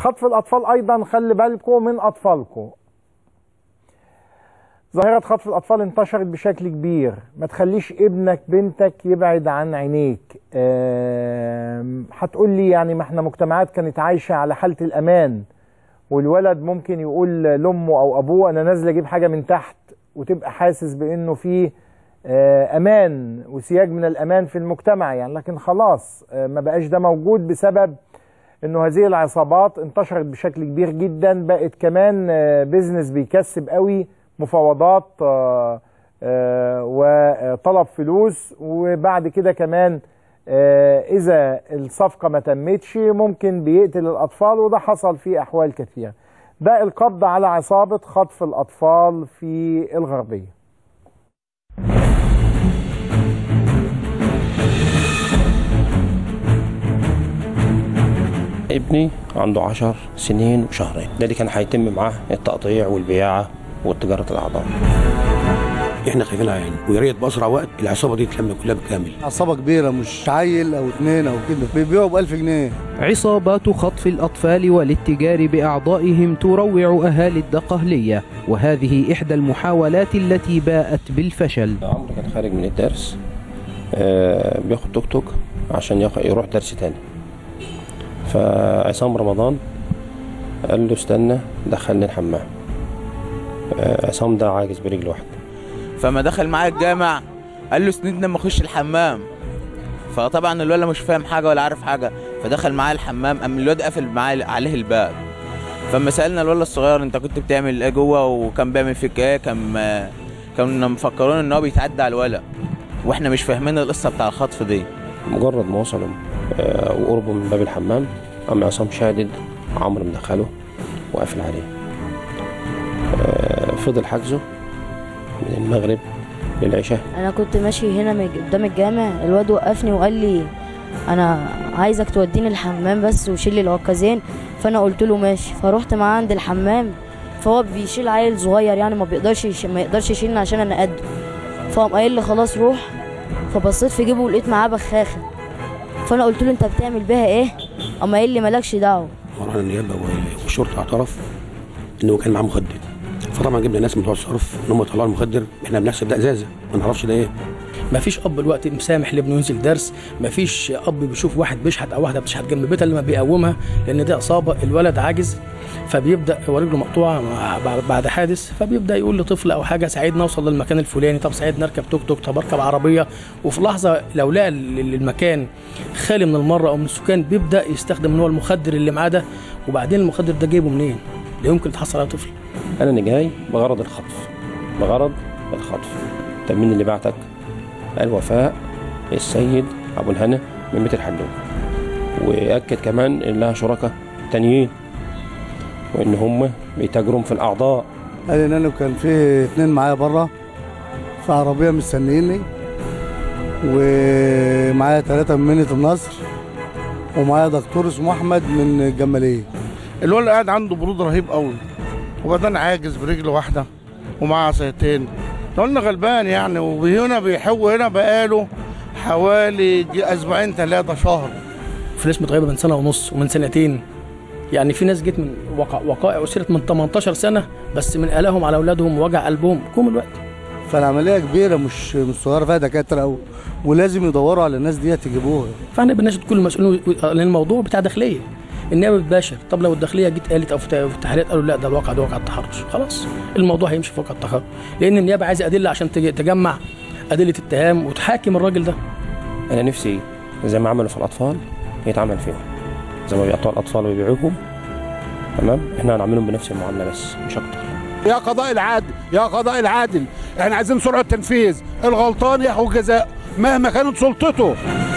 خطف الاطفال ايضا خلي بالكم من اطفالكم ظاهرة خطف الأطفال انتشرت بشكل كبير ما تخليش ابنك بنتك يبعد عن عينيك آم، هتقول لي يعني ما احنا مجتمعات كانت عايشة على حالة الأمان والولد ممكن يقول لأمه أو أبوه أنا نازل أجيب حاجة من تحت وتبقى حاسس بأنه في آه، أمان وسياج من الأمان في المجتمع يعني لكن خلاص آه، ما بقاش ده موجود بسبب انه هذه العصابات انتشرت بشكل كبير جدا بقت كمان آه، بيزنس بيكسب قوي مفاوضات آه، آه، وطلب فلوس وبعد كده كمان آه، اذا الصفقه ما تمتش ممكن بيقتل الاطفال وده حصل في احوال كثيره ده القبض على عصابه خطف الاطفال في الغربيه ابني عنده عشر سنين وشهرين ده اللي كان هيتم معاه التقطيع والبياعة وتجارة الأعضاء احنا خايفين على عينه ويا ريت باسرع وقت العصابه دي تلم كلها بالكامل عصابة كبيرة مش عيل أو اتنين أو كده بيبيعوا بألف جنيه عصابات خطف الأطفال والاتجار بأعضائهم تروع أهالي الدقهلية وهذه إحدى المحاولات التي باءت بالفشل عمرو كان خارج من الدرس آه، بياخد توك توك عشان يخ- يروح درس تاني فعصام رمضان قال له استنى دخلني الحمام آه، عصام ده عاجز برجل واحدة فما دخل معايا الجامع قال له سندنا لما اخش الحمام فطبعا الولد مش فاهم حاجه ولا عارف حاجه فدخل معايا الحمام قام الواد قافل معايا عليه الباب فما سالنا الولد الصغير انت كنت بتعمل ايه جوه وكان بيعمل فيك ايه كان كنا مفكرين ان هو بيتعدى على الولد واحنا مش فاهمين القصه بتاع الخطف دي مجرد ما وصلوا آه، وقربوا من باب الحمام قام عصام شادد عمرو مدخله وقافل عليه آه، فضل حجزه من المغرب للعشاء انا كنت ماشي هنا من قدام الجامع الواد وقفني وقال لي انا عايزك توديني الحمام بس وشيل لي العكازين فانا قلت له ماشي فروحت معاه عند الحمام فهو بيشيل عيل صغير يعني ما بيقدرش يش... ما يقدرش يشيلني عشان انا قده فقام قايل لي خلاص روح فبصيت في جيبه ولقيت معاه بخاخه فانا قلت له انت بتعمل بيها ايه قام قايل لي مالكش دعوه ورانا النيابه والشرطه اعترف انه كان معاه مخدر فطبعا جبنا ناس من بتوع الصرف ان هم يطلعوا المخدر احنا بنحسب ده ازازه ما نعرفش ده ايه ما فيش اب دلوقتي مسامح لابنه ينزل درس ما فيش اب بيشوف واحد بيشحت او واحده بتشحت جنب بيتها اللي ما بيقومها لان دي اصابه الولد عاجز فبيبدا هو رجله مقطوعه مع- بعد- بعد حادث فبيبدا يقول لطفل او حاجه ساعدنا اوصل للمكان الفلاني طب ساعدنا اركب توك توك طب اركب عربيه وفي لحظه لو لقى ال- ال- المكان خالي من المره او من السكان بيبدا يستخدم ان هو المخدر اللي معاه ده وبعدين المخدر ده جايبه منين؟ ده يمكن يتحصل على طفل انا اللي جاي بغرض الخطف بغرض الخطف طب مين اللي بعتك قال وفاء السيد ابو الهنا من بيت الحلوم واكد كمان ان لها شركاء تانيين وان هم بيتاجروا في الاعضاء قال ان انا كان في اتنين معايا بره في عربيه مستنيني ومعايا ثلاثه من مدينه النصر ومعايا دكتور اسمه احمد من الجماليه الولد قاعد عنده برود رهيب قوي وبعدين عاجز برجل واحده ومعاه عصايتين قلنا غلبان يعني وهنا بيحو هنا بقاله حوالي دي اسبوعين ثلاثه شهر في ناس متغيبه من سنه ونص ومن سنتين يعني في ناس جت من وقع وقائع اسرت من 18 سنه بس من الهم على اولادهم ووجع قلبهم كوم الوقت فالعمليه كبيره مش مش صغيره فيها دكاتره و... ولازم يدوروا على الناس ديت يجيبوها فاحنا بنناشد كل المسؤولين لان الموضوع بتاع داخليه النيابه بتباشر طب لو الداخليه جت قالت او في في التحريات قالوا لا ده الواقع ده واقع التحرش خلاص الموضوع هيمشي في واقع التحرش لان النيابه عايزه ادله عشان تج- تجمع ادله اتهام وتحاكم الراجل ده انا نفسي زي ما عملوا في الاطفال يتعمل فيهم زي ما بيقطعوا الاطفال ويبيعوهم تمام احنا هنعملهم بنفس المعامله بس مش اكتر يا قضاء العادل يا قضاء العادل احنا عايزين سرعه تنفيذ الغلطان يحو جزاء مهما كانت سلطته